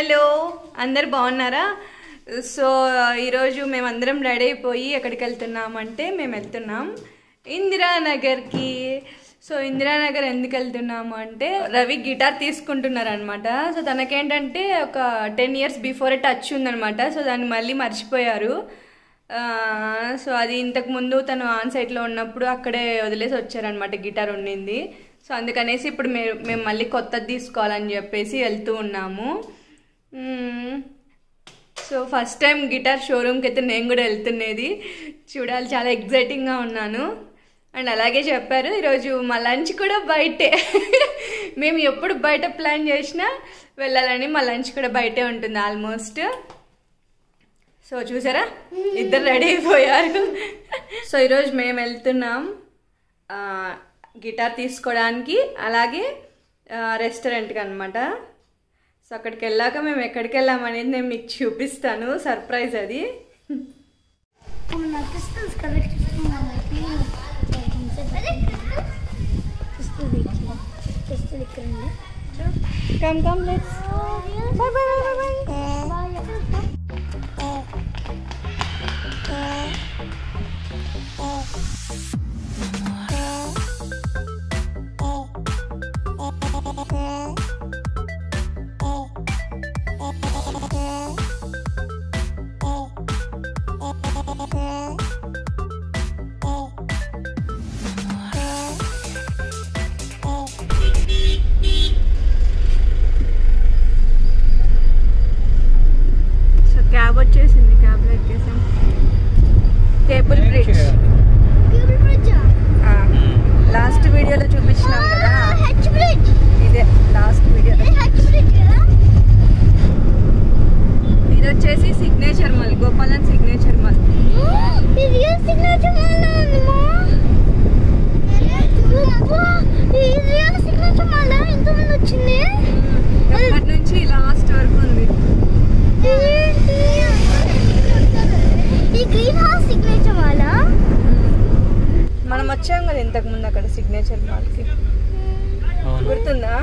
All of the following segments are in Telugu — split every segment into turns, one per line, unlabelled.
హలో అందరు బాగున్నారా సో ఈరోజు మేమందరం రెడీ అయిపోయి ఎక్కడికి వెళ్తున్నామంటే మేము వెళ్తున్నాం ఇందిరానగర్కి సో ఇందిరానగర్ ఎందుకు వెళ్తున్నాము అంటే రవి గిటార్ తీసుకుంటున్నారు అనమాట సో తనకేంటంటే ఒక టెన్ ఇయర్స్ బిఫోర్ టచ్ ఉందనమాట సో దాన్ని మళ్ళీ మర్చిపోయారు ఆ, సో అది ఇంతకు ముందు తను ఆన్ సైట్లో ఉన్నప్పుడు అక్కడే వదిలేసి వచ్చారనమాట గిటార్ ఉండింది సో అందుకనేసి ఇప్పుడు మేము మేము మళ్ళీ కొత్తది తీసుకోవాలని చెప్పేసి వెళ్తూ ఉన్నాము మ్మ్. సో ఫస్ట్ టైం గిటార్ షోరూమ్కి అయితే నేను కూడా వెళ్తున్నది చూడాలి చాలా ఎగ్జైటింగ్గా ఉన్నాను అండ్ అలాగే చెప్పారు ఈరోజు మా లంచ్ కూడా బయటే మేము ఎప్పుడు బయట ప్లాన్ చేసినా వెళ్ళాలని మా లంచ్ కూడా బయటే ఉంటుంది ఆల్మోస్ట్ సో చూసారా ఇద్దరు రెడీ అయిపోయారు సో ఈరోజు మేము వెళ్తున్నాం ఆ, గిటార్ తీసుకోవడానికి అలాగే ఆ, రెస్టారెంట్కి అనమాట సో అక్కడికి వెళ్ళాక మేము ఎక్కడికి వెళ్ళాం అనేది నేను మీకు చూపిస్తాను సర్ప్రైజ్ అది
మన క్రిస్టల్స్ కలెక్ట్ చేసుకున్నాం క్రిస్టల్ క్రిస్టల్ ఇక్కడ ఉంది
come come let's
bye bye bye bye
so cab వచ్చేసింది క్యాబ్లో ఎక్కేసాం cable bridge
cable bridge
last వీడియోలో చూపించినాం కదా
హెచ్ బ్రిడ్జ్
ఇదే లాస్ట్ వీడియో
ఇది హెచ్ బ్రిడ్జ్ కదా
ఇది వచ్చేసి signature mall Gopalan signature mall
ఇది రియల్ సిగ్నేచర్ మాల్ ఉంది మా ఇది రియల్ సిగ్నేచర్ మాల్ ఇంతమంది వచ్చింది
అక్కడి నుంచి లాస్ట్ వరకు ఉంది
ఈ గ్రీన్ హౌస్ సిగ్నేచర్ మాల్
మనం వచ్చాం కదా ఇంతకు ముందు అక్కడ సిగ్నేచర్ మాల్కి గుర్తుందా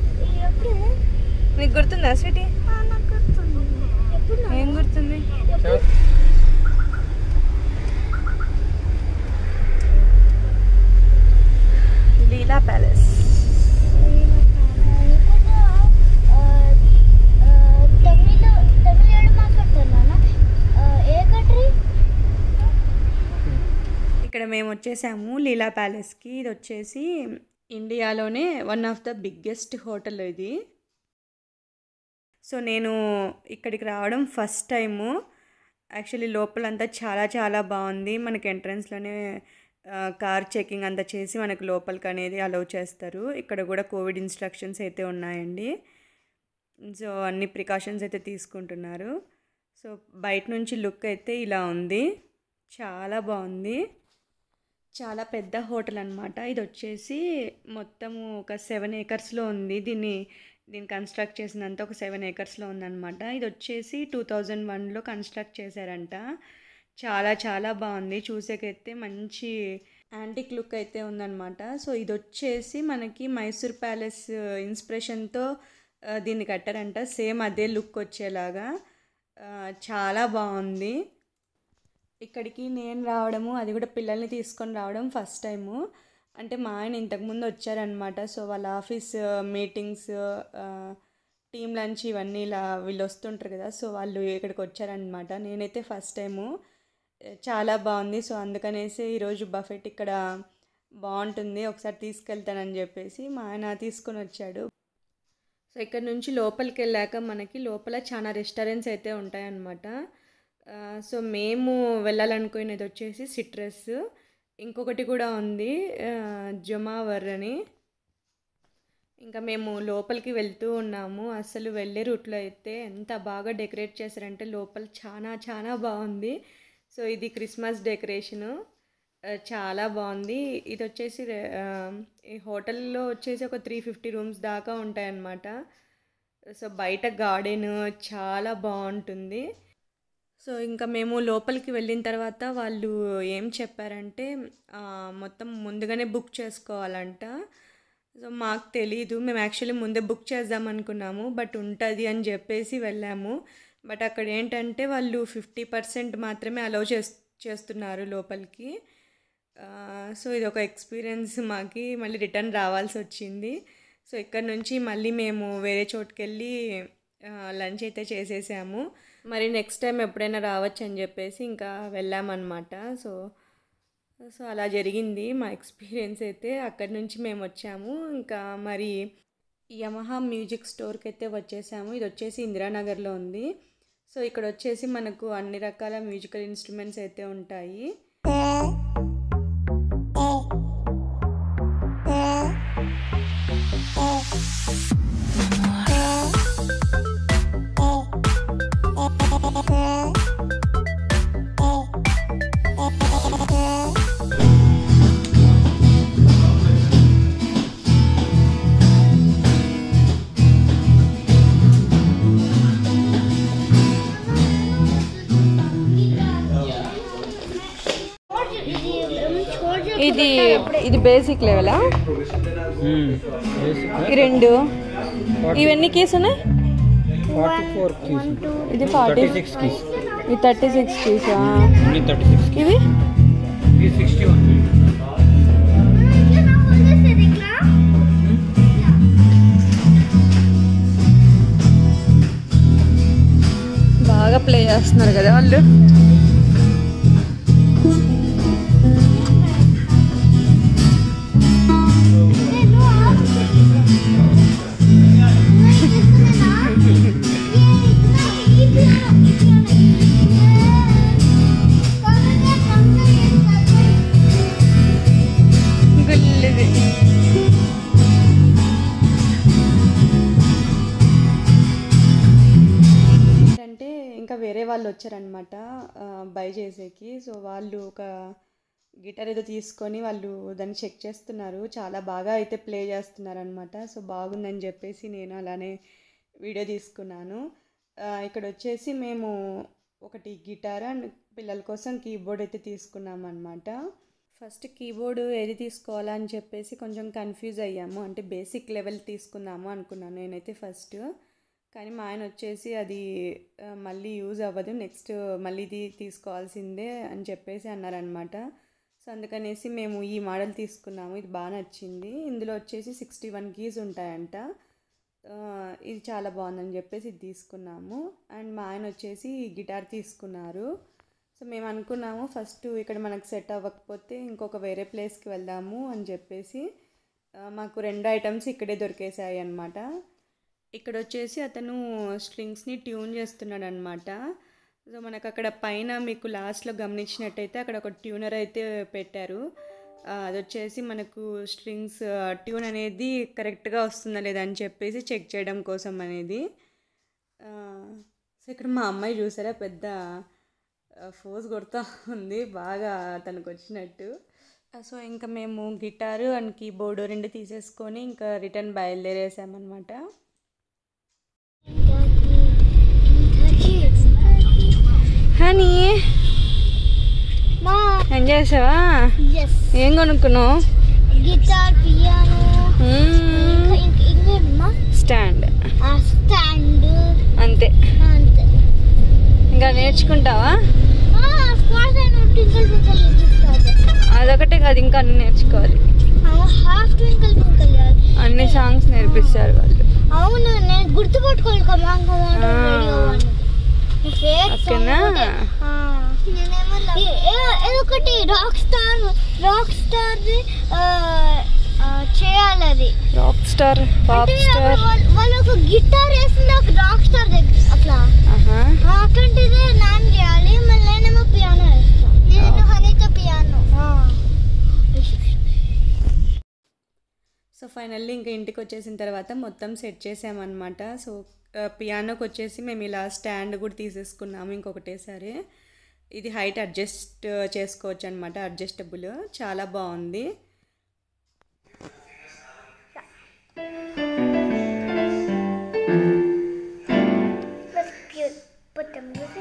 నీకు గుర్తుందా స్వీటీ ఏం గుర్తుంది లీలా ప్యాలెస్
తమిళ తమిళ మాట్లాడుతున్నానా ఏ కంట్రీ
ఇక్కడ మేము వచ్చేసాము లీలా ప్యాలెస్కి ఇది వచ్చేసి ఇండియాలోనే one of the biggest hotel ఇది సో నేను ఇక్కడికి రావడం ఫస్ట్ టైము యాక్చువల్లీ లోపలంతా చాలా చాలా బాగుంది మనకి ఎంట్రన్స్లోనే కార్ చెకింగ్ అంతా చేసి మనకు లోపలికి అనేది అలౌ చేస్తారు ఇక్కడ కూడా కోవిడ్ ఇన్స్ట్రక్షన్స్ అయితే ఉన్నాయండి సో అన్ని ప్రికాషన్స్ అయితే తీసుకుంటున్నారు సో బయట నుంచి లుక్ అయితే ఇలా ఉంది చాలా బాగుంది చాలా పెద్ద హోటల్ అనమాట ఇది వచ్చేసి మొత్తము ఒక సెవెన్ ఏకర్స్లో ఉంది దీన్ని దీన్ని కన్స్ట్రక్ట్ చేసినంత ఒక సెవెన్ ఏకర్స్లో ఉందన్నమాట ఇది వచ్చేసి టూ థౌజండ్ వన్లో కన్స్ట్రక్ట్ చేశారంట చాలా చాలా బాగుంది చూసేకైతే మంచి యాంటిక్ లుక్ అయితే ఉందన్నమాట సో ఇది వచ్చేసి మనకి మైసూర్ ప్యాలెస్ ఇన్స్పిరేషన్తో ఆ, దీన్ని కట్టారంట సేమ్ అదే లుక్ వచ్చేలాగా ఆ, చాలా బాగుంది ఇక్కడికి నేను రావడము అది కూడా పిల్లల్ని తీసుకొని రావడం ఫస్ట్ టైము అంటే మా ఆయన ఇంతకుముందు వచ్చారనమాట సో వాళ్ళ ఆఫీస్ మీటింగ్స్ టీమ్ లంచ్ ఇవన్నీ ఇలా వీళ్ళు వస్తుంటారు కదా సో వాళ్ళు ఇక్కడికి వచ్చారనమాట నేనైతే ఫస్ట్ టైము చాలా బాగుంది సో అందుకనేసి ఈరోజు బఫెట్ ఇక్కడ బాగుంటుంది ఒకసారి తీసుకెళ్తానని చెప్పేసి మా ఆయన తీసుకొని వచ్చాడు సో ఇక్కడ నుంచి లోపలికి వెళ్ళాక మనకి లోపల చాలా రెస్టారెంట్స్ అయితే ఉంటాయన్నమాట ఆ, సో మేము వెళ్ళాలనుకునేది వచ్చేసి సిట్రస్ ఇంకొకటి కూడా ఉంది ఆ, జొమావర్ అని ఇంకా మేము లోపలికి వెళ్తూ ఉన్నాము అసలు వెళ్ళే రూట్లో అయితే ఎంత బాగా డెకరేట్ చేశారంటే లోపల చాలా చాలా బాగుంది సో ఇది క్రిస్మస్ డెకరేషను ఆ, చాలా బాగుంది ఇది వచ్చేసి రే- ఆ, ఈ హోటల్లో వచ్చేసి ఒక త్రీ ఫిఫ్టీ రూమ్స్ దాకా ఉంటాయన్నమాట సో బయట గార్డెన్ చాలా బాగుంటుంది సో ఇంకా మేము లోపలికి వెళ్ళిన తర్వాత వాళ్ళు ఏం చెప్పారంటే ఆ, మొత్తం ముందుగానే బుక్ చేసుకోవాలంట సో మాకు తెలీదు మేము యాక్చువల్లీ ముందే బుక్ చేద్దాం అనుకున్నాము బట్ ఉంటుంది అని చెప్పేసి వెళ్ళాము బట్ అక్కడ ఏంటంటే వాళ్ళు ఫిఫ్టీ పర్సెంట్ మాత్రమే అలౌ చేస్ చేస్తున్నారు లోపలికి ఆ, సో ఇది ఒక ఎక్స్పీరియన్స్ మాకి మళ్ళీ రిటర్న్ రావాల్సి వచ్చింది సో ఇక్కడ నుంచి మళ్ళీ మేము వేరే చోటుకి వెళ్ళి లంచ్ అయితే చేసేసాము మరి నెక్స్ట్ టైం ఎప్పుడైనా రావచ్చు అని చెప్పేసి ఇంకా వెళ్ళామన్నమాట సో సో అలా జరిగింది మా ఎక్స్పీరియన్స్ అయితే అక్కడి నుంచి మేము వచ్చాము ఇంకా మరి యమహా మ్యూజిక్ స్టోర్కి అయితే వచ్చేసాము ఇది వచ్చేసి ఇందిరానగర్లో ఉంది సో ఇక్కడ వచ్చేసి మనకు అన్ని రకాల మ్యూజికల్ ఇన్స్ట్రుమెంట్స్ అయితే ఉంటాయి ఇది ఇది బేసిక్ లెవెలా ఈ రెండు ఇవన్నీ కీస్ ఉన్నాయి
ఫార్టీ ఫోర్ కీస్
ఇది ఫార్టీ
థర్టీ సిక్స్ కీస్
ఇది థర్టీ సిక్స్ కీసా
అన్ని థర్టీ సిక్స్
ఇవి
ఇది సిక్స్టీ వన్
బాగా ప్లే చేస్తున్నారు కదా వాళ్ళు గుల్లిది ఏంటంటే ఇంకా వేరే వాళ్ళు వచ్చారనమాట బై చేసేకి సో వాళ్ళు ఒక గిటార్ ఏదో తీసుకొని వాళ్ళు దాన్ని చెక్ చేస్తున్నారు చాలా బాగా అయితే ప్లే చేస్తున్నారు అనమాట సో బాగుందని చెప్పేసి నేను అలానే వీడియో తీసుకున్నాను ఆ, ఇక్కడ వచ్చేసి మేము ఒకటి గిటార్ అండ్ పిల్లల కోసం కీబోర్డ్ అయితే తీసుకున్నాం అనమాట ఫస్ట్ కీబోర్డ్ ఏది తీసుకోవాలా అని చెప్పేసి కొంచెం కన్ఫ్యూజ్ అయ్యాము అంటే బేసిక్ లెవెల్ తీసుకుందాము అనుకున్నాను నేనైతే ఫస్ట్ కానీ మా ఆయన వచ్చేసి అది ఆ, మళ్ళీ యూజ్ అవ్వదు నెక్స్ట్ మళ్ళీ ఇది తీసుకోవాల్సిందే అని చెప్పేసి అన్నారనమాట సో అందుకనేసి మేము ఈ మోడల్ తీసుకున్నాము ఇది బాగా నచ్చింది ఇందులో వచ్చేసి సిక్స్టీ వన్ కీస్ ఉంటాయంట ఆ, ఇది చాలా బాగుందని చెప్పేసి ఇది తీసుకున్నాము అండ్ మా ఆయన వచ్చేసి గిటార్ తీసుకున్నారు సో మేము అనుకున్నాము ఫస్ట్ ఇక్కడ మనకు సెట్ అవ్వకపోతే ఇంకొక వేరే ప్లేస్కి వెళ్దాము అని చెప్పేసి ఆ, మాకు రెండు ఐటమ్స్ ఇక్కడే దొరికేసాయి అన్నమాట ఇక్కడ వచ్చేసి అతను స్ట్రింగ్స్ని ట్యూన్ చేస్తున్నాడు అనమాట సో మనకు అక్కడ పైన మీకు లాస్ట్లో గమనించినట్టయితే అక్కడ ఒక ట్యూనర్ అయితే పెట్టారు ఆ, అది వచ్చేసి మనకు స్ట్రింగ్స్ ట్యూన్ అనేది కరెక్ట్గా వస్తుందా లేదా అని చెప్పేసి చెక్ చేయడం కోసం అనేది ఆ, సో ఇక్కడ మా అమ్మాయి చూసారా పెద్ద ఫోజ్ కొడుతూ ఉంది బాగా తనకు వచ్చినట్టు ఆ, సో ఇంకా మేము గిటారు అండ్ కీబోర్డు రెండు తీసేసుకొని ఇంకా రిటర్న్ బయలుదేరేసామన్నమాట హనీ
మా
ఎంజాయ్ చేసావా
ఎస్
ఏం కొనుక్కున్నావు
గిటార్ పియానో ఇంకేమా
స్టాండ్
ఆ స్టాండ్
అంతే
అంతే
ఇంకా నేర్చుకుంటావా
స్క్వాష్ అయిన ట్వింకల్ ట్వింకల్ చూపిస్తుంది
అదొకటే కాదు ఇంకా అన్ని నేర్చుకోవాలి
హాఫ్ ట్వింకల్ ట్వింకల్
అన్ని సాంగ్స్ నేర్పిస్తారు వాళ్ళు
అవును నేను గుర్తుపట్టుకోవాలి కమాన్ కమాన్
ఆ.
రేడియో అని ఫేక్
ఓకేనా?
ఏదొకటి రాక్ స్టార్ రాక్ స్టార్ చేయాలి అది
రాక్ స్టార్ పాప్
అంటే
స్టార్
అప్పుడు వాళ్ళు- వాళ్ళు ఒక గిటార్ వేసింది ఒక రాక్ స్టార్ అట్లా
ఆహా
ఆ, అట్లాంటిదే నాన్ చేయాలి మళ్ళీ నేనేమో పియానో వేస్తాను నేను హనీతో పియానో
సో ఫైనల్లీ ఇంకా ఇంటికి వచ్చేసిన తర్వాత మొత్తం సెట్ చేసామన్నమాట సో ఆ, పియానోకి వచ్చేసి మేము ఇలా స్టాండ్ కూడా తీసేసుకున్నాము ఇంకొకటేసారి ఇది హైట్ అడ్జస్ట్ చేసుకోవచ్చు అనమాట అడ్జస్టబుల్ చాలా బాగుంది
Let's put, put the music.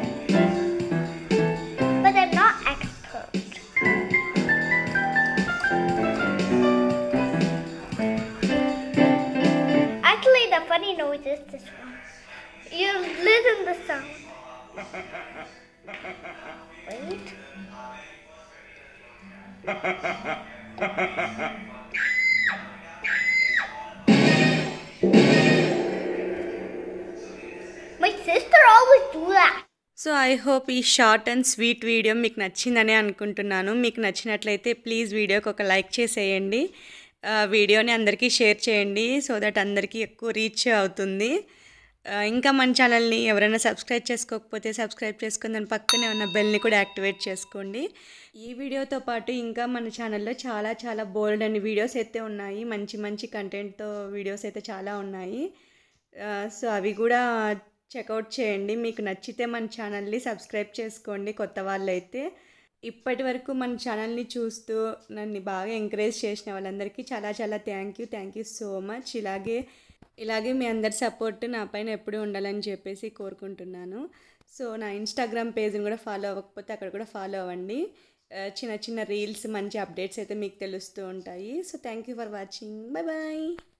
But I'm not expert. is this one. You listen the sound. Wait. My sister always do that.
So I hope ఈ షార్ట్ అండ్ స్వీట్ వీడియో మీకు నచ్చిందని అనుకుంటున్నాను మీకు నచ్చినట్లయితే ప్లీజ్ వీడియోకి ఒక లైక్ చేసేయండి ఆ, వీడియోని అందరికీ షేర్ చేయండి సో దట్ అందరికీ ఎక్కువ రీచ్ అవుతుంది ఆ, ఇంకా మన ఛానల్ని ఎవరైనా సబ్స్క్రైబ్ చేసుకోకపోతే సబ్స్క్రైబ్ చేసుకుని దాని పక్కనే ఉన్న బెల్ని కూడా యాక్టివేట్ చేసుకోండి ఈ వీడియోతో పాటు ఇంకా మన ఛానల్లో చాలా చాలా బోల్డ్ అన్ని వీడియోస్ అయితే ఉన్నాయి మంచి మంచి కంటెంట్తో వీడియోస్ అయితే చాలా ఉన్నాయి ఆ, సో అవి కూడా చెక్అవుట్ చేయండి మీకు నచ్చితే మన ఛానల్ని సబ్స్క్రైబ్ చేసుకోండి కొత్త వాళ్ళైతే ఇప్పటి వరకు మన ఛానల్ని చూస్తూ నన్ను బాగా ఎంకరేజ్ చేసిన వాళ్ళందరికీ చాలా చాలా thank you thank you so much ఇలాగే ఇలాగే మీ అందరి సపోర్ట్ నా పైన ఎప్పుడూ ఉండాలని చెప్పేసి కోరుకుంటున్నాను సో నా ఇన్స్టాగ్రామ్ పేజ్ని కూడా ఫాలో అవ్వకపోతే అక్కడ కూడా ఫాలో అవ్వండి ఆ, చిన్న చిన్న రీల్స్ మంచి అప్డేట్స్ అయితే మీకు తెలుస్తూ ఉంటాయి so thank you for watching bye bye